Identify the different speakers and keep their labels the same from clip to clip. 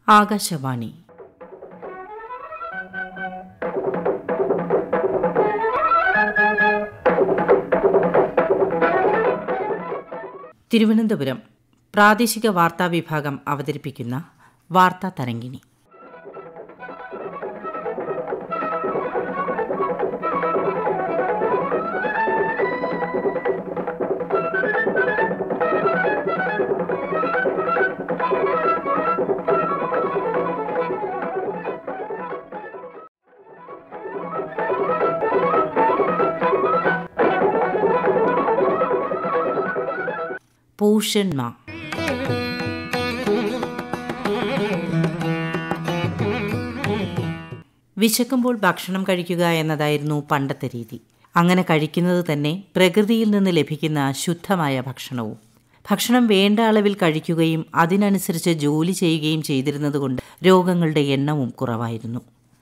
Speaker 1: ആകാശവാണി തിരുവനന്തപുരം പ്രാദേശിക വാർത്താ വിഭാഗം അവതരിപ്പിക്കുന്ന വാർത്താ തരംഗിണി പോഷൻ മാ വിശക്കുമ്പോൾ ഭക്ഷണം കഴിക്കുക എന്നതായിരുന്നു പണ്ടത്തെ രീതി അങ്ങനെ കഴിക്കുന്നത് തന്നെ പ്രകൃതിയിൽ നിന്ന് ലഭിക്കുന്ന ശുദ്ധമായ ഭക്ഷണവും ഭക്ഷണം വേണ്ട അളവിൽ കഴിക്കുകയും അതിനനുസരിച്ച് ജോലി ചെയ്യുകയും ചെയ്തിരുന്നതുകൊണ്ട് രോഗങ്ങളുടെ എണ്ണവും കുറവായിരുന്നു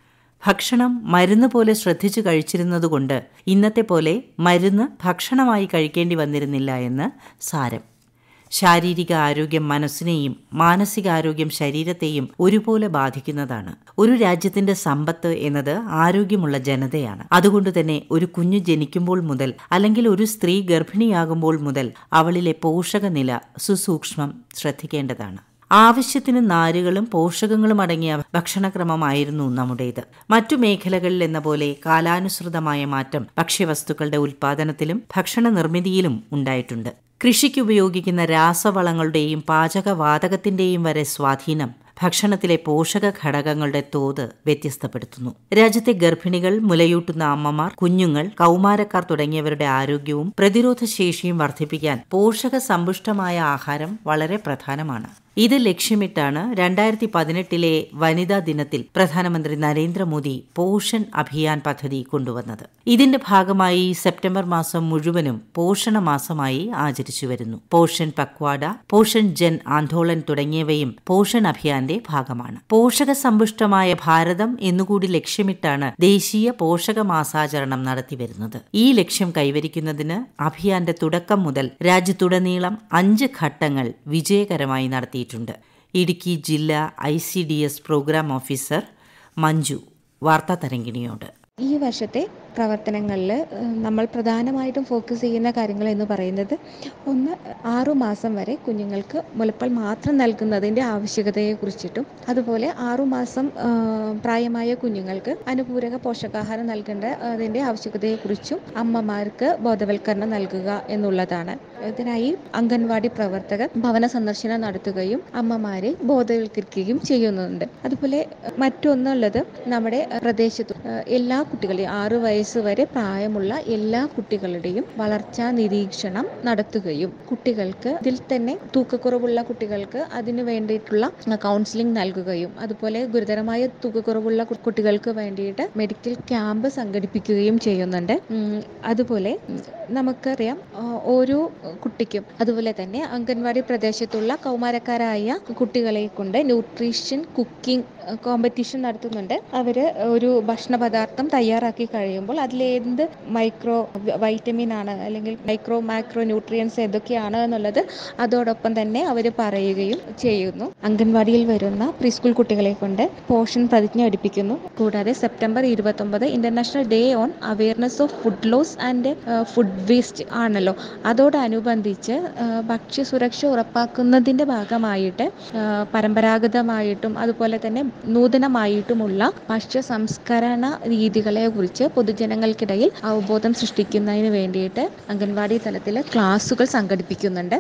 Speaker 1: ഭക്ഷണം മരുന്ന് പോലെ ശ്രദ്ധിച്ചു കഴിച്ചിരുന്നതുകൊണ്ട് ഇന്നത്തെ പോലെ മരുന്ന് ഭക്ഷണമായി കഴിക്കേണ്ടി വന്നിരുന്നില്ല എന്ന് സാരം ശാരീരിക ആരോഗ്യം മനസ്സിനെയും മാനസികാരോഗ്യം ശരീരത്തെയും ഒരുപോലെ ബാധിക്കുന്നതാണ് ഒരു രാജ്യത്തിന്റെ സമ്പത്ത് എന്നത് ആരോഗ്യമുള്ള ജനതയാണ് അതുകൊണ്ട് തന്നെ ഒരു കുഞ്ഞു ജനിക്കുമ്പോൾ മുതൽ അല്ലെങ്കിൽ ഒരു സ്ത്രീ ഗർഭിണിയാകുമ്പോൾ മുതൽ അവളിലെ പോഷകനില സുസൂക്ഷ്മം ശ്രദ്ധിക്കേണ്ടതാണ് ആവശ്യത്തിന് നാരുകളും പോഷകങ്ങളും അടങ്ങിയ ഭക്ഷണക്രമമായിരുന്നു നമ്മുടേത് മറ്റു മേഖലകളിൽ എന്ന പോലെ കാലാനുസൃതമായ മാറ്റം ഭക്ഷ്യവസ്തുക്കളുടെ ഉൽപാദനത്തിലും ഭക്ഷണ നിർമ്മിതിയിലും ഉണ്ടായിട്ടുണ്ട് കൃഷിക്ക് ഉപയോഗിക്കുന്ന രാസവളങ്ങളുടെയും പാചകവാതകത്തിന്റെയും വരെ സ്വാധീനം ഭക്ഷണത്തിലെ പോഷക ഘടകങ്ങളുടെ തോത് വ്യത്യസ്തപ്പെടുത്തുന്നു രാജ്യത്തെ ഗർഭിണികൾ മുലയൂട്ടുന്ന അമ്മമാർ കുഞ്ഞുങ്ങൾ കൗമാരക്കാർ തുടങ്ങിയവരുടെ ആരോഗ്യവും പ്രതിരോധ ശേഷിയും വർദ്ധിപ്പിക്കാൻ പോഷക സമ്പുഷ്ടമായ ആഹാരം വളരെ പ്രധാനമാണ് ഇത് ലക്ഷ്യമിട്ടാണ് രണ്ടായിരത്തി പതിനെട്ടിലെ വനിതാ ദിനത്തിൽ പ്രധാനമന്ത്രി നരേന്ദ്രമോദി പോഷൻ അഭിയാൻ പദ്ധതി കൊണ്ടുവന്നത് ഇതിന്റെ ഭാഗമായി സെപ്റ്റംബർ മാസം മുഴുവനും പോഷണ മാസമായി ആചരിച്ചു വരുന്നു പോഷൻ പക്വാഡ പോഷൻ ജൻ ആന്തോളൻ തുടങ്ങിയവയും പോഷൻ അഭിയാന്റെ ഭാഗമാണ് പോഷക സമ്പുഷ്ടമായ ഭാരതം എന്നുകൂടി ലക്ഷ്യമിട്ടാണ് ദേശീയ പോഷക മാസാചരണം നടത്തിവരുന്നത് ഈ ലക്ഷ്യം കൈവരിക്കുന്നതിന് അഭിയാന്റെ തുടക്കം മുതൽ രാജ്യത്തുടനീളം അഞ്ച് ഘട്ടങ്ങൾ വിജയകരമായി നടത്തിയിട്ടുണ്ട് ഇടുക്കി ജില്ലാ I C D S programme officer Manju വാർത്താ തരംഗിണിയോട്
Speaker 2: ഈ വർഷത്തെ പ്രവർത്തനങ്ങളിൽ നമ്മൾ പ്രധാനമായിട്ടും ഫോക്കസ് ചെയ്യുന്ന കാര്യങ്ങൾ എന്ന് പറയുന്നത് ഒന്ന് ആറു മാസം വരെ കുഞ്ഞുങ്ങൾക്ക് മുലപ്പാൽ മാത്രം നൽകുന്നതിൻ്റെ ആവശ്യകതയെക്കുറിച്ചിട്ടും അതുപോലെ ആറു മാസം പ്രായമായ കുഞ്ഞുങ്ങൾക്ക് അനുപൂരക പോഷകാഹാരം നൽകേണ്ട അതിൻ്റെ ആവശ്യകതയെക്കുറിച്ചും അമ്മമാർക്ക് ബോധവൽക്കരണം നൽകുക എന്നുള്ളതാണ് ഇതിനായി അംഗൻവാടി പ്രവർത്തകർ ഭവന സന്ദർശനം നടത്തുകയും അമ്മമാരെ ബോധവൽക്കരിക്കുകയും ചെയ്യുന്നുണ്ട് അതുപോലെ മറ്റൊന്നുള്ളത് നമ്മുടെ പ്രദേശത്ത് എല്ലാ കുട്ടികളെയും ആറു വയസ്സ് വരെ പ്രായമുള്ള എല്ലാ കുട്ടികളുടെയും വളർച്ചാ നിരീക്ഷണം നടത്തുകയും കുട്ടികൾക്ക് ഇതിൽ തന്നെ തൂക്കക്കുറവുള്ള കുട്ടികൾക്ക് അതിന് വേണ്ടിയിട്ടുള്ള കൗൺസിലിംഗ് നൽകുകയും അതുപോലെ ഗുരുതരമായ തൂക്കക്കുറവുള്ള കുട്ടികൾക്ക് വേണ്ടിയിട്ട് മെഡിക്കൽ ക്യാമ്പ് സംഘടിപ്പിക്കുകയും ചെയ്യുന്നുണ്ട് അതുപോലെ നമുക്കറിയാം ഓരോ കുട്ടിക്കും അതുപോലെ തന്നെ അംഗൻവാടി പ്രദേശത്തുള്ള കൗമാരക്കാരായ കുട്ടികളെ കൊണ്ട് ന്യൂട്രീഷൻ കുക്കിംഗ് കോമ്പറ്റീഷൻ നടത്തുന്നുണ്ട് അവർ ഒരു ഭക്ഷണ പദാർത്ഥം തയ്യാറാക്കി കഴിയുമ്പോൾ അതിലെന്ത് മൈക്രോ വൈറ്റമിൻ ആണ് അല്ലെങ്കിൽ മൈക്രോ മാക്രോ ന്യൂട്രിയൻസ് എന്തൊക്കെയാണ് എന്നുള്ളത് അതോടൊപ്പം തന്നെ അവർ പറയുകയും ചെയ്യുന്നു അംഗൻവാടിയിൽ വരുന്ന പ്രീ സ്കൂൾ കുട്ടികളെ കൊണ്ട് പോഷൻ പ്രതിജ്ഞ എടുപ്പിക്കുന്നു കൂടാതെ സെപ്റ്റംബർ ഇരുപത്തൊമ്പത് international day on awareness of food loss and food waste ആണല്ലോ അതോടനുബന്ധിച്ച് ഭക്ഷ്യസുരക്ഷ ഉറപ്പാക്കുന്നതിൻ്റെ ഭാഗമായിട്ട് പരമ്പരാഗതമായിട്ടും അതുപോലെ തന്നെ നൂതനമായിട്ടുമുള്ള ഭക്ഷ്യ സംസ്കരണ രീതികളെ കുറിച്ച് പൊതുജനങ്ങൾക്കിടയിൽ അവബോധം സൃഷ്ടിക്കുന്നതിന് വേണ്ടിയിട്ട് അംഗൻവാടി തലത്തിൽ ക്ലാസുകൾ സംഘടിപ്പിക്കുന്നുണ്ട്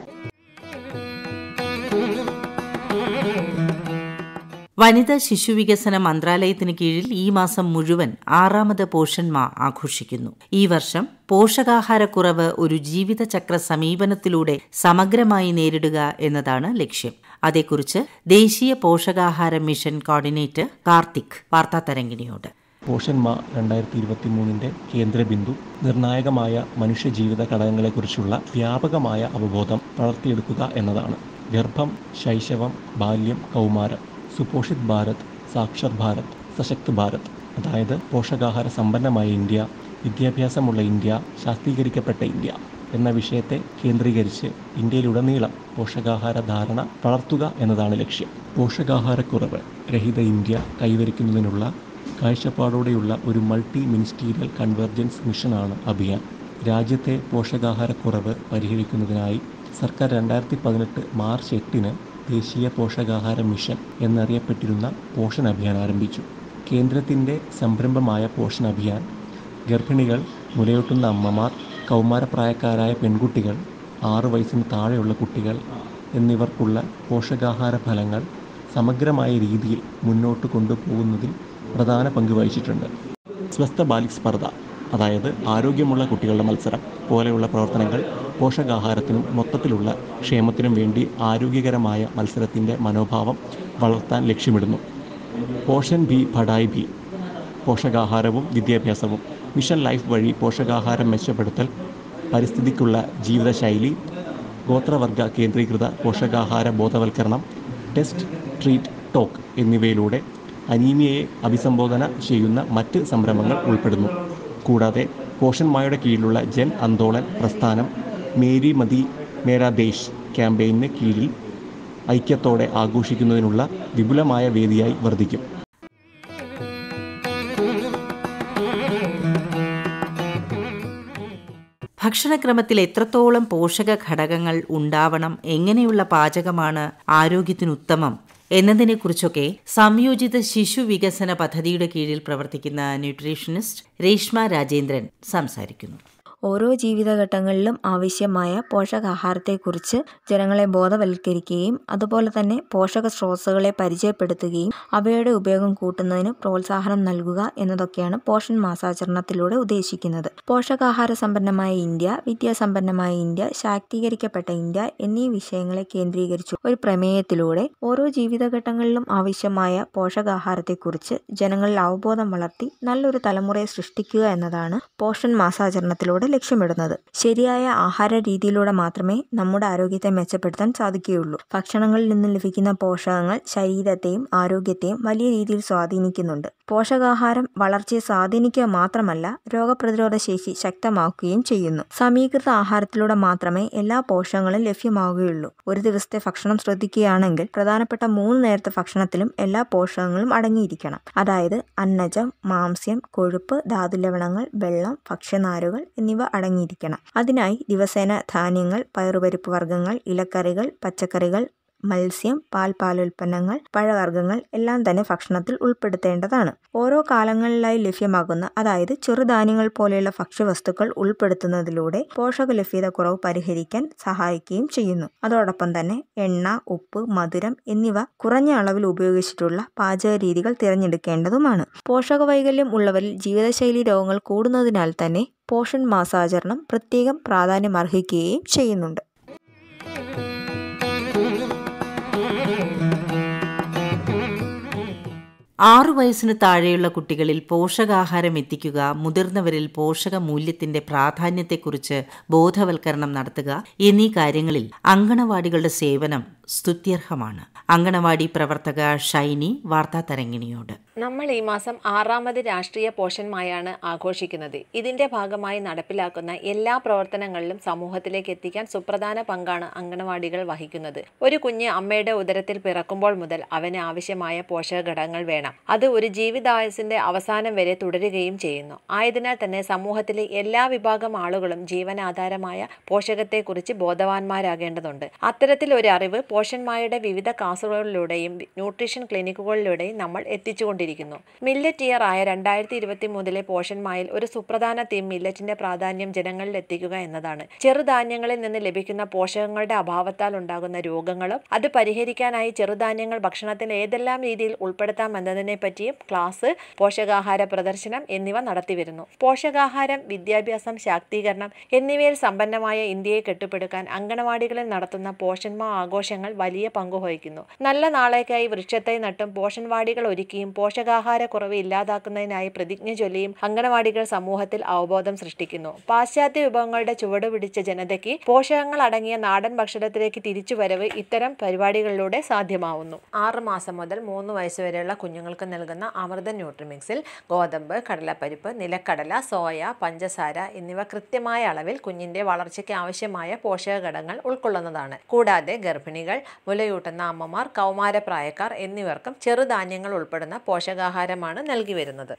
Speaker 1: വനിതാ ശിശുവികസന മന്ത്രാലയത്തിന് കീഴിൽ ഈ മാസം മുഴുവൻ ആറാമത് പോഷൻ മാ ആഘോഷിക്കുന്നു ഈ വർഷം പോഷകാഹാരക്കുറവ് ഒരു ജീവിതചക്ര സമീപനത്തിലൂടെ സമഗ്രമായി നേരിടുക എന്നതാണ് ലക്ഷ്യം അതേക്കുറിച്ച് ദേശീയ പോഷകാഹാര മിഷൻ കോർഡിനേറ്റർ കാർത്തിക് വാർത്താതരംഗിണിയോട്
Speaker 3: പോഷൻ മാ രണ്ടായിരത്തി ഇരുപത്തി മൂന്നിൻ്റെ കേന്ദ്രബിന്ദു നിർണായകമായ മനുഷ്യജീവിത ഘടകങ്ങളെക്കുറിച്ചുള്ള വ്യാപകമായ അവബോധം വളർത്തിയെടുക്കുക എന്നതാണ് ഗർഭം ശൈശവം ബാല്യം കൗമാരം സുപോഷിത് ഭാരത് സാക്ഷർ ഭാരത് സശക്ത് ഭാരത് അതായത് പോഷകാഹാര സമ്പന്നമായ ഇന്ത്യ വിദ്യാഭ്യാസമുള്ള ഇന്ത്യ ശാക്തീകരിക്കപ്പെട്ട ഇന്ത്യ എന്ന വിഷയത്തെ കേന്ദ്രീകരിച്ച് ഇന്ത്യയിലുടനീളം പോഷകാഹാര ധാരണ വളർത്തുക എന്നതാണ് ലക്ഷ്യം പോഷകാഹാരക്കുറവ് രഹിത ഇന്ത്യ കൈവരിക്കുന്നതിനുള്ള കാഴ്ചപ്പാടോടെയുള്ള ഒരു മൾട്ടി മിനിസ്റ്റീരിയൽ കൺവെർജൻസ് മിഷനാണ് അഭിയാൻ രാജ്യത്തെ പോഷകാഹാരക്കുറവ് പരിഹരിക്കുന്നതിനായി സർക്കാർ രണ്ടായിരത്തി പതിനെട്ട് മാർച്ച് എട്ടിന് ദേശീയ പോഷകാഹാര മിഷൻ എന്നറിയപ്പെട്ടിരുന്ന പോഷൺ അഭിയാൻ ആരംഭിച്ചു കേന്ദ്രത്തിൻ്റെ സംരംഭമായ പോഷൺ അഭിയാൻ ഗർഭിണികൾ മുലയൂട്ടുന്ന അമ്മമാർ കൗമാരപ്രായക്കാരായ പെൺകുട്ടികൾ ആറ് വയസ്സിന് താഴെയുള്ള കുട്ടികൾ എന്നിവർക്കുള്ള പോഷകാഹാര ഫലങ്ങൾ സമഗ്രമായ രീതിയിൽ മുന്നോട്ട് കൊണ്ടുപോകുന്നതിൽ പ്രധാന പങ്ക് വഹിച്ചിട്ടുണ്ട് സ്വസ്ഥ ബാലിക് സ്പർദ്ധ അതായത് ആരോഗ്യമുള്ള കുട്ടികളുടെ മത്സരം പോലെയുള്ള പ്രവർത്തനങ്ങൾ പോഷകാഹാരത്തിനും മൊത്തത്തിലുള്ള ക്ഷേമത്തിനും വേണ്ടി ആരോഗ്യകരമായ മത്സരത്തിൻ്റെ മനോഭാവം വളർത്താൻ ലക്ഷ്യമിടുന്നു പോഷൻ ബി പഠായി ബി പോഷകാഹാരവും വിദ്യാഭ്യാസവും മിഷൻ ലൈഫ് വഴി പോഷകാഹാരം മെച്ചപ്പെടുത്തൽ പരിസ്ഥിതിക്കുള്ള ജീവിതശൈലി ഗോത്രവർഗ കേന്ദ്രീകൃത പോഷകാഹാര ബോധവൽക്കരണം ടെസ്റ്റ് ട്രീറ്റ് ടോക്ക് എന്നിവയിലൂടെ അനീമിയയെ അഭിസംബോധന ചെയ്യുന്ന മറ്റ് സംരംഭങ്ങൾ ഉൾപ്പെടുന്നു കൂടാതെ പോഷൻ മായുടെ കീഴിലുള്ള ജൻ ആന്തോളൻ പ്രസ്ഥാനം മേരി മതി മേരാ ദേശ് ക്യാമ്പയിന് കീഴിൽ ഐക്യത്തോടെ ആഘോഷിക്കുന്നതിനുള്ള വിപുലമായ വേദിയായി വർദ്ധിക്കും
Speaker 1: ഭക്ഷണക്രമത്തിൽ എത്രത്തോളം പോഷക ഘടകങ്ങൾ ഉണ്ടാവണം എങ്ങനെയുള്ള പാചകമാണ് ആരോഗ്യത്തിന് ഉത്തമം എന്നതിനെക്കുറിച്ചൊക്കെ സംയോജിത ശിശു വികസന പദ്ധതിയുടെ കീഴിൽ പ്രവർത്തിക്കുന്ന ന്യൂട്രീഷനിസ്റ്റ് രേഷ്മ രാജേന്ദ്രൻ സംസാരിക്കുന്നു
Speaker 4: ഓരോ ജീവിതഘട്ടങ്ങളിലും ആവശ്യമായ പോഷകാഹാരത്തെക്കുറിച്ച് ജനങ്ങളെ ബോധവൽക്കരിക്കുകയും അതുപോലെ തന്നെ പോഷക സ്രോതസ്സുകളെ പരിചയപ്പെടുത്തുകയും അവയുടെ ഉപയോഗം കൂട്ടുന്നതിന് പ്രോത്സാഹനം നൽകുക എന്നതൊക്കെയാണ് പോഷൺ മാസാചരണത്തിലൂടെ ഉദ്ദേശിക്കുന്നത് പോഷകാഹാര സമ്പന്നമായ ഇന്ത്യ വിദ്യാസമ്പന്നമായ ഇന്ത്യ ശാക്തീകരിക്കപ്പെട്ട ഇന്ത്യ എന്നീ വിഷയങ്ങളെ കേന്ദ്രീകരിച്ചു ഒരു പ്രമേയത്തിലൂടെ ഓരോ ജീവിതഘട്ടങ്ങളിലും ആവശ്യമായ പോഷകാഹാരത്തെക്കുറിച്ച് ജനങ്ങളിൽ അവബോധം വളർത്തി നല്ലൊരു തലമുറയെ സൃഷ്ടിക്കുക എന്നതാണ് പോഷൺ മാസാചരണത്തിലൂടെ ലക്ഷ്യമിടുന്നത് ശരിയായ ആഹാര രീതിയിലൂടെ മാത്രമേ നമ്മുടെ ആരോഗ്യത്തെ മെച്ചപ്പെടുത്താൻ സാധിക്കുകയുള്ളൂ ഭക്ഷണങ്ങളിൽ നിന്ന് ലഭിക്കുന്ന പോഷകങ്ങൾ ശരീരത്തെയും ആരോഗ്യത്തെയും വലിയ രീതിയിൽ സ്വാധീനിക്കുന്നുണ്ട് പോഷകാഹാരം വളർച്ചയെ സ്വാധീനിക്കുക മാത്രമല്ല രോഗപ്രതിരോധ ശേഷി ശക്തമാക്കുകയും ചെയ്യുന്നു സമീകൃത ആഹാരത്തിലൂടെ മാത്രമേ എല്ലാ പോഷകങ്ങളും ലഭ്യമാവുകയുള്ളൂ ഒരു ദിവസത്തെ ഭക്ഷണം ശ്രദ്ധിക്കുകയാണെങ്കിൽ പ്രധാനപ്പെട്ട മൂന്ന് നേരത്തെ ഭക്ഷണത്തിലും എല്ലാ പോഷകങ്ങളും അടങ്ങിയിരിക്കണം അതായത് അന്നജം മാംസ്യം കൊഴുപ്പ് ധാതുലവണങ്ങൾ വെള്ളം ഭക്ഷ്യനാരുകൾ എന്നിവ അടങ്ങിയിരിക്കണം അതിനായി ദിവസേന ധാന്യങ്ങൾ പയറുപരിപ്പ് വർഗ്ഗങ്ങൾ ഇലക്കറികൾ പച്ചക്കറികൾ മത്സ്യം പാൽ പാലുൽപ്പന്നങ്ങൾ പഴവർഗ്ഗങ്ങൾ എല്ലാം തന്നെ ഭക്ഷണത്തിൽ ഉൾപ്പെടുത്തേണ്ടതാണ് ഓരോ കാലങ്ങളിലായി ലഭ്യമാകുന്ന അതായത് ചെറുധാന്യങ്ങൾ പോലെയുള്ള ഭക്ഷ്യവസ്തുക്കൾ ഉൾപ്പെടുത്തുന്നതിലൂടെ പോഷക ലഭ്യത കുറവ് പരിഹരിക്കാൻ സഹായിക്കുകയും ചെയ്യുന്നു അതോടൊപ്പം തന്നെ എണ്ണ ഉപ്പ് മധുരം എന്നിവ കുറഞ്ഞ അളവിൽ ഉപയോഗിച്ചിട്ടുള്ള പാചക രീതികൾ തിരഞ്ഞെടുക്കേണ്ടതുമാണ് പോഷക വൈകല്യം ഉള്ളവരിൽ ജീവിതശൈലി രോഗങ്ങൾ കൂടുന്നതിനാൽ തന്നെ പോഷൺ മാസാചരണം പ്രത്യേകം പ്രാധാന്യം അർഹിക്കുകയും ചെയ്യുന്നുണ്ട്
Speaker 1: ആറു വയസ്സിന് താഴെയുള്ള കുട്ടികളിൽ പോഷകാഹാരം എത്തിക്കുക മുതിർന്നവരിൽ പോഷക മൂല്യത്തിന്റെ പ്രാധാന്യത്തെക്കുറിച്ച് ബോധവൽക്കരണം നടത്തുക എന്നീ കാര്യങ്ങളിൽ അങ്കണവാടികളുടെ സേവനം സ്തുത്യർഹമാണ് അങ്കണവാടി പ്രവർത്തക ഷൈനി വാർത്താ തരങ്ങിണിയോട്
Speaker 5: നമ്മൾ ഈ മാസം ആറാമത് രാഷ്ട്രീയ പോഷന്മായാണ് ആഘോഷിക്കുന്നത് ഇതിന്റെ ഭാഗമായി നടപ്പിലാക്കുന്ന എല്ലാ പ്രവർത്തനങ്ങളിലും സമൂഹത്തിലേക്ക് എത്തിക്കാൻ സുപ്രധാന പങ്കാണ് അംഗനവാടികൾ വഹിക്കുന്നത് ഒരു കുഞ്ഞ് അമ്മയുടെ ഉദരത്തിൽ പിറക്കുമ്പോൾ മുതൽ അവന് ആവശ്യമായ പോഷക ഘടകങ്ങൾ വേണം അത് ഒരു ജീവിതായുസിന്റെ അവസാനം വരെ തുടരുകയും ചെയ്യുന്നു ആയതിനാൽ തന്നെ സമൂഹത്തിലെ എല്ലാ വിഭാഗം ആളുകളും ജീവനാധാരമായ പോഷകത്തെക്കുറിച്ച് ബോധവാന്മാരാകേണ്ടതുണ്ട് അത്തരത്തിൽ ഒരു അറിവ് പോഷന്മാരുടെ വിവിധ ക്ലാസുകളിലൂടെയും ന്യൂട്രീഷൻ ക്ലിനിക്കുകളിലൂടെയും നമ്മൾ എത്തിച്ചുകൊണ്ടിരിക്കുന്നു മില്ലറ്റ് ഇയർ ആയ രണ്ടായിരത്തി ഇരുപത്തി മൂന്നിലെ പോഷന്മായിൽ ഒരു സുപ്രധാന തീം മില്ലറ്റിന്റെ പ്രാധാന്യം ജനങ്ങളിൽ എത്തിക്കുക എന്നതാണ് ചെറുധാന്യങ്ങളിൽ നിന്ന് ലഭിക്കുന്ന പോഷകങ്ങളുടെ അഭാവത്താൽ ഉണ്ടാകുന്ന രോഗങ്ങളും അത് പരിഹരിക്കാനായി ചെറുധാന്യങ്ങൾ ഭക്ഷണത്തിൽ ഏതെല്ലാം രീതിയിൽ ഉൾപ്പെടുത്താം എന്നതിനെ പറ്റിയും ക്ലാസ് പോഷകാഹാര പ്രദർശനം എന്നിവ നടത്തിവരുന്നു പോഷകാഹാരം വിദ്യാഭ്യാസം ശാക്തീകരണം എന്നിവയിൽ സമ്പന്നമായ ഇന്ത്യയെ കെട്ടിപ്പടുക്കാൻ അങ്കണവാടികളിൽ നടത്തുന്ന പോഷന്മാ ആഘോഷങ്ങൾ വലിയ പങ്ക് വഹിക്കുന്നു നല്ല നാളേക്കായി വൃക്ഷത്തെ നട്ടും പോഷൻവാടികൾ ഒരുക്കിയും പോഷകാഹാര കുറവ് ഇല്ലാതാക്കുന്നതിനായി പ്രതിജ്ഞ ചൊല്ലിയും അങ്കണവാടികൾ സമൂഹത്തിൽ അവബോധം സൃഷ്ടിക്കുന്നു പാശ്ചാത്യ വിഭവങ്ങളുടെ ചുവട് പിടിച്ച ജനതയ്ക്ക് പോഷകങ്ങൾ അടങ്ങിയ നാടൻ ഭക്ഷണത്തിലേക്ക് തിരിച്ചുവരവ് ഇത്തരം പരിപാടികളിലൂടെ സാധ്യമാവുന്നു ആറ് മാസം മുതൽ മൂന്ന് വയസ്സ് വരെയുള്ള കുഞ്ഞുങ്ങൾ കുഞ്ഞുങ്ങൾക്ക് നൽകുന്ന അമൃത ന്യൂട്രിമിക്സിൽ ഗോതമ്പ് കടലപ്പരിപ്പ് നിലക്കടല സോയ പഞ്ചസാര എന്നിവ കൃത്യമായ അളവിൽ കുഞ്ഞിന്റെ വളർച്ചയ്ക്ക് ആവശ്യമായ പോഷകഘടകങ്ങൾ ഉൾക്കൊള്ളുന്നതാണ് കൂടാതെ ഗർഭിണികൾ മുലയൂട്ടുന്ന അമ്മമാർ കൗമാരപ്രായക്കാർ എന്നിവർക്കും ചെറുധാന്യങ്ങൾ ഉൾപ്പെടുന്ന പോഷകാഹാരമാണ് നൽകി വരുന്നത്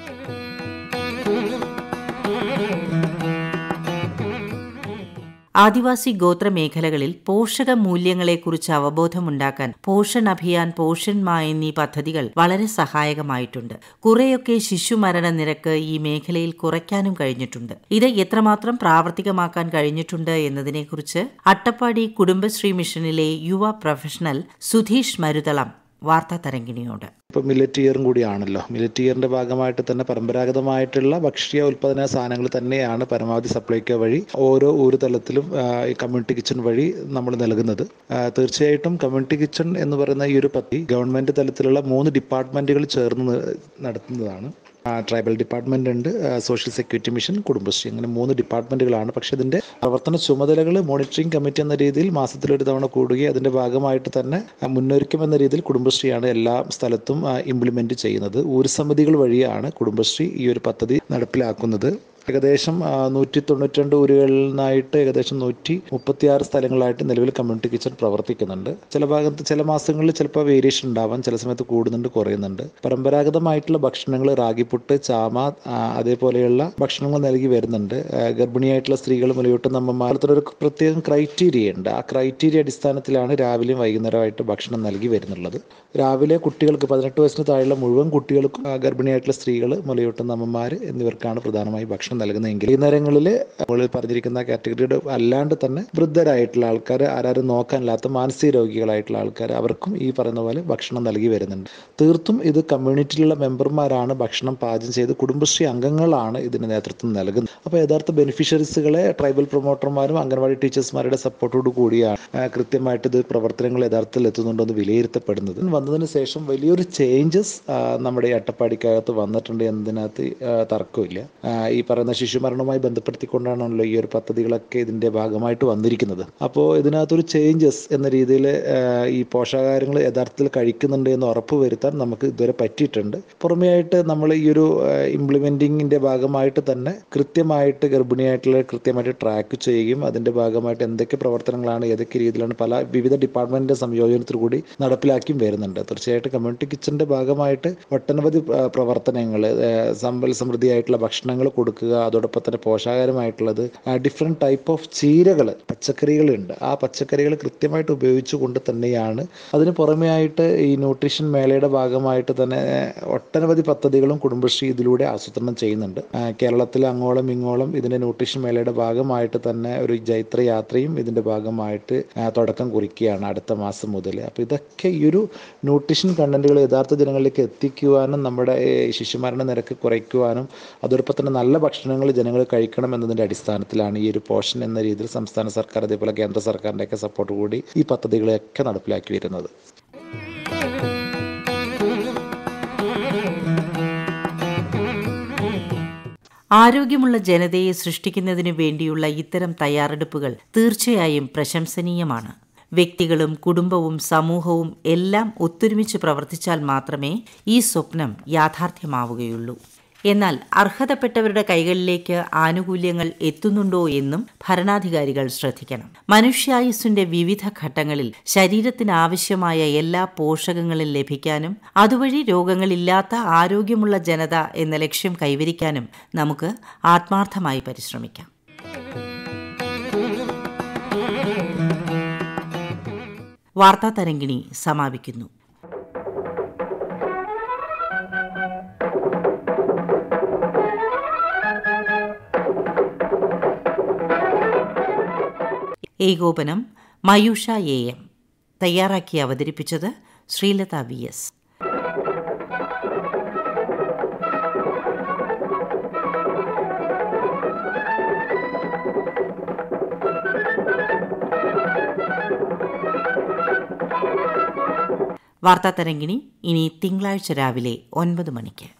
Speaker 1: ആദിവാസി ഗോത്ര മേഖലകളിൽ പോഷക മൂല്യങ്ങളെക്കുറിച്ച് അവബോധമുണ്ടാക്കാൻ പോഷൺ അഭിയാൻ പോഷൺ മാ എന്നീ പദ്ധതികൾ വളരെ സഹായകമായിട്ടുണ്ട് കുറെയൊക്കെ ശിശുമരണ നിരക്ക് ഈ മേഖലയിൽ കുറയ്ക്കാനും കഴിഞ്ഞിട്ടുണ്ട് ഇത് എത്രമാത്രം പ്രാവർത്തികമാക്കാൻ കഴിഞ്ഞിട്ടുണ്ട് എന്നതിനെക്കുറിച്ച് അട്ടപ്പാടി കുടുംബശ്രീ മിഷനിലെ യുവ പ്രൊഫഷണൽ സുധീഷ് മരുതളം വാർത്താ തരംഗിണിയോട്
Speaker 6: ഇപ്പോൾ മില്ലറ്റ് ഇയറും കൂടിയാണല്ലോ മില്ലറ്റ് ഇയറിന്റെ ഭാഗമായിട്ട് തന്നെ പരമ്പരാഗതമായിട്ടുള്ള ഭക്ഷ്യ ഉൽപ്പാദന സാധനങ്ങൾ തന്നെയാണ് പരമാവധി സപ്ലൈക്കോ വഴി ഓരോ ഊര് തലത്തിലും ആ, ഈ കമ്മ്യൂണിറ്റി കിച്ചൺ വഴി നമ്മൾ നൽകുന്നത് ആ, തീർച്ചയായിട്ടും കമ്മ്യൂണിറ്റി കിച്ചൺ എന്ന് പറയുന്ന ഈ ഒരു പദ്ധതി ഗവൺമെന്റ് തലത്തിലുള്ള മൂന്ന് ഡിപ്പാർട്ട്മെന്റുകൾ ചേർന്ന് ന- നടത്തുന്നതാണ് ആ, ട്രൈബൽ ഡിപ്പാർട്ട്മെന്റ് ഉണ്ട് ആ, സോഷ്യൽ സെക്യൂരിറ്റി മിഷൻ കുടുംബശ്രീ അങ്ങനെ മൂന്ന് ഡിപ്പാർട്ട്മെന്റുകളാണ് പക്ഷെ ഇതിന്റെ പ്രവർത്തന ചുമതലകൾ മോണിറ്ററിംഗ് കമ്മിറ്റി എന്ന രീതിയിൽ മാസത്തിൽ ഒരു തവണ കൂടുകയും അതിന്റെ ഭാഗമായിട്ട് തന്നെ ആ, മുന്നൊരുക്കം എന്ന രീതിയിൽ കുടുംബശ്രീയാണ് എല്ലാ സ്ഥലത്തും ഇംപ്ലിമെന്റ് ചെയ്യുന്നത് ഊരുസമിതികൾ വഴിയാണ് കുടുംബശ്രീ ഈ ഒരു പദ്ധതി നടപ്പിലാക്കുന്നത് ഏകദേശം ആ, നൂറ്റി തൊണ്ണൂറ്റി രണ്ട് ഊരുകളിൽ നിന്നായിട്ട് ഏകദേശം നൂറ്റി മുപ്പത്തിയാറ് സ്ഥലങ്ങളായിട്ട് നിലവിൽ കമ്മ്യൂണിറ്റി കിച്ചൺ പ്രവർത്തിക്കുന്നുണ്ട് ചില ഭാഗത്ത് ചില മാസങ്ങളിൽ ചിലപ്പോൾ വേരിയേഷൻ ഉണ്ടാവാം ചില സമയത്ത് കൂടുന്നുണ്ട് കുറയുന്നുണ്ട് പരമ്പരാഗതമായിട്ടുള്ള ഭക്ഷണങ്ങൾ റാഗിപ്പുട്ട് ചാമ ആ, അതേപോലെയുള്ള ഭക്ഷണങ്ങൾ നൽകി വരുന്നുണ്ട് ആ, ഗർഭിണിയായിട്ടുള്ള സ്ത്രീകൾ മുലയൂട്ടുന്ന അമ്മമാർക്ക് ഒരു പ്രത്യേകം ക്രൈറ്റീരിയ ഉണ്ട് ആ ക്രൈറ്റീരിയ അടിസ്ഥാനത്തിലാണ് രാവിലെയും വൈകുന്നേരമായിട്ട് ഭക്ഷണം നൽകി വരുന്നുള്ളത് രാവിലെ കുട്ടികൾക്ക് പതിനെട്ട് വയസ്സിന് താഴെയുള്ള മുഴുവൻ കുട്ടികൾക്കും ആ, ഗർഭിണിയായിട്ടുള്ള സ്ത്രീകൾ മുലയൂട്ടുന്ന അമ്മമാർ എന്നിവർക്കാണ് പ്രധാനമായി ഭക്ഷണം നൽകുന്നതെങ്കിൽ ഈ നേരങ്ങളിൽ മുകളിൽ പറഞ്ഞിരിക്കുന്ന കാറ്റഗറിയുടെ അല്ലാണ്ട് തന്നെ വൃദ്ധരായിട്ടുള്ള ആൾക്കാർ ആരാരും നോക്കാനില്ലാത്ത മാനസിക രോഗികളായിട്ടുള്ള ആൾക്കാർ അവർക്കും ഈ പറയുന്ന പോലെ ഭക്ഷണം നൽകി വരുന്നുണ്ട് തീർത്തും ഇത് കമ്മ്യൂണിറ്റിയിലുള്ള മെമ്പർമാരാണ് ഭക്ഷണം പാചകം ചെയ്ത് കുടുംബശ്രീ അംഗങ്ങളാണ് ഇതിന് നേതൃത്വം നൽകുന്നത് അപ്പോൾ യഥാർത്ഥ ബെനിഫിഷ്യറീസുകളെ ട്രൈബൽ പ്രൊമോട്ടർമാരും അംഗൻവാടി ടീച്ചേഴ്സ്മാരുടെ സപ്പോർട്ടോട് കൂടിയാണ് ആ, കൃത്യമായിട്ട് ഇത് പ്രവർത്തനങ്ങൾ യഥാർത്ഥത്തിൽ എത്തുന്നുണ്ടോ എന്ന് വിലയിരുത്തപ്പെടുന്നത് വന്നതിന് ശേഷം വലിയൊരു ചേഞ്ചസ് നമ്മുടെ ഈ അട്ടപ്പാടിക്കകത്ത് വന്നിട്ടുണ്ട് എന്നതിനകത്ത് ആ, തർക്കമില്ല ആ, ഈ പറയുന്ന ശിശുമരണവുമായി ബന്ധപ്പെടുത്തിക്കൊണ്ടാണല്ലോ ഈ ഒരു പദ്ധതികളൊക്കെ ഇതിന്റെ ഭാഗമായിട്ട് വന്നിരിക്കുന്നത് അപ്പോൾ ഇതിനകത്തൊരു ചേഞ്ചസ് എന്ന രീതിയിൽ ഈ പോഷകാഹാരങ്ങൾ യഥാർത്ഥത്തിൽ കഴിക്കുന്നുണ്ട് എന്ന് ഉറപ്പ് വരുത്താൻ നമുക്ക് ഇതുവരെ പറ്റിയിട്ടുണ്ട് പുറമെയായിട്ട് നമ്മൾ ഈ ഒരു ഇംപ്ലിമെന്റിങ്ങിന്റെ ഭാഗമായിട്ട് തന്നെ കൃത്യമായിട്ട് ഗർഭിണിയായിട്ടുള്ള കൃത്യമായിട്ട് ട്രാക്ക് ചെയ്യുകയും അതിന്റെ ഭാഗമായിട്ട് എന്തൊക്കെ പ്രവർത്തനങ്ങളാണ് ഏതൊക്കെ രീതിയിലാണ് പല വിവിധ ഡിപ്പാർട്ട്മെന്റിന്റെ സംയോജനത്തിൽ കൂടി നടപ്പിലാക്കിയും വരുന്നുണ്ട് തീർച്ചയായിട്ടും കമ്മ്യൂണിറ്റി കിച്ചന്റെ ഭാഗമായിട്ട് ഒട്ടനവധി പ്രവർത്തനങ്ങൾ സമ്പൽ സമൃദ്ധിയായിട്ടുള്ള ഭക്ഷണങ്ങൾ കൊടുക്കുക അതോടൊപ്പം തന്നെ പോഷകാഹാരമായിട്ടുള്ളത് ഡിഫറെൻറ്റ് ടൈപ്പ് ഓഫ് ചീരകൾ പച്ചക്കറികളുണ്ട് ആ പച്ചക്കറികൾ കൃത്യമായിട്ട് ഉപയോഗിച്ചുകൊണ്ട് തന്നെയാണ് അതിന് പുറമെയായിട്ട് ഈ ന്യൂട്രീഷൻ മേളയുടെ ഭാഗമായിട്ട് തന്നെ ഒട്ടനവധി പദ്ധതികളും കുടുംബശ്രീ ഇതിലൂടെ ആസൂത്രണം ചെയ്യുന്നുണ്ട് ആ, കേരളത്തിൽ അങ്ങോളം ഇങ്ങോളം ഇതിന്റെ ന്യൂട്രീഷൻ മേളയുടെ ഭാഗമായിട്ട് തന്നെ ഒരു ജൈത്ര യാത്രയും ഇതിന്റെ ഭാഗമായിട്ട് ആ, തുടക്കം കുറിക്കുകയാണ് അടുത്ത മാസം മുതൽ അപ്പോൾ ഇതൊക്കെ ഈ ഒരു ന്യൂട്രീഷൻ കണ്ടന്റുകൾ യഥാർത്ഥ ജനങ്ങളിലേക്ക് എത്തിക്കുവാനും നമ്മുടെ ഈ ശിശുമരണ നിരക്ക് കുറയ്ക്കുവാനും അതോടൊപ്പം തന്നെ നല്ല ഭക്ഷണങ്ങൾ ജനങ്ങൾ കഴിക്കണം എന്നതിന്റെ അടിസ്ഥാനത്തിലാണ് ഈ ഒരു പോഷൻ എന്ന രീതിയിൽ സംസ്ഥാന സർക്കാർ അതേപോലെ കേന്ദ്ര സർക്കാരിൻ്റെയൊക്കെ സപ്പോർട്ട് കൂടി ഈ പദ്ധതികളെയൊക്കെ നടപ്പിലാക്കി വരുന്നത്
Speaker 1: ആരോഗ്യമുള്ള ജനതയെ സൃഷ്ടിക്കുന്നതിനു വേണ്ടിയുള്ള ഇത്തരം തയ്യാറെടുപ്പുകൾ തീർച്ചയായും പ്രശംസനീയമാണ് വ്യക്തികളും കുടുംബവും സമൂഹവും എല്ലാം ഒത്തൊരുമിച്ച് പ്രവർത്തിച്ചാൽ മാത്രമേ ഈ സ്വപ്നം യാഥാർത്ഥ്യമാവുകയുള്ളൂ എന്നാൽ അർഹതപ്പെട്ടവരുടെ കൈകളിലേക്ക് ആനുകൂല്യങ്ങൾ എത്തുന്നുണ്ടോ എന്നും ഭരണാധികാരികൾ ശ്രദ്ധിക്കണം മനുഷ്യായുസ്സിന്റെ വിവിധ ഘട്ടങ്ങളിൽ ശരീരത്തിന് ആവശ്യമായ എല്ലാ പോഷകങ്ങളും ലഭിക്കാനും അതുവഴി രോഗങ്ങളില്ലാത്ത ആരോഗ്യമുള്ള ജനത എന്ന ലക്ഷ്യം കൈവരിക്കാനും നമുക്ക് ആത്മാർത്ഥമായി പരിശ്രമിക്കാം വാർത്താ തരംഗിണി സമാപിക്കുന്നു ഏകോപനം മയൂഷ എ എം തയ്യാറാക്കി അവതരിപ്പിച്ചത് ശ്രീലത വി എസ് വാർത്താ തരംഗിണി ഇനി തിങ്കളാഴ്ച രാവിലെ ഒൻപത് മണിക്ക്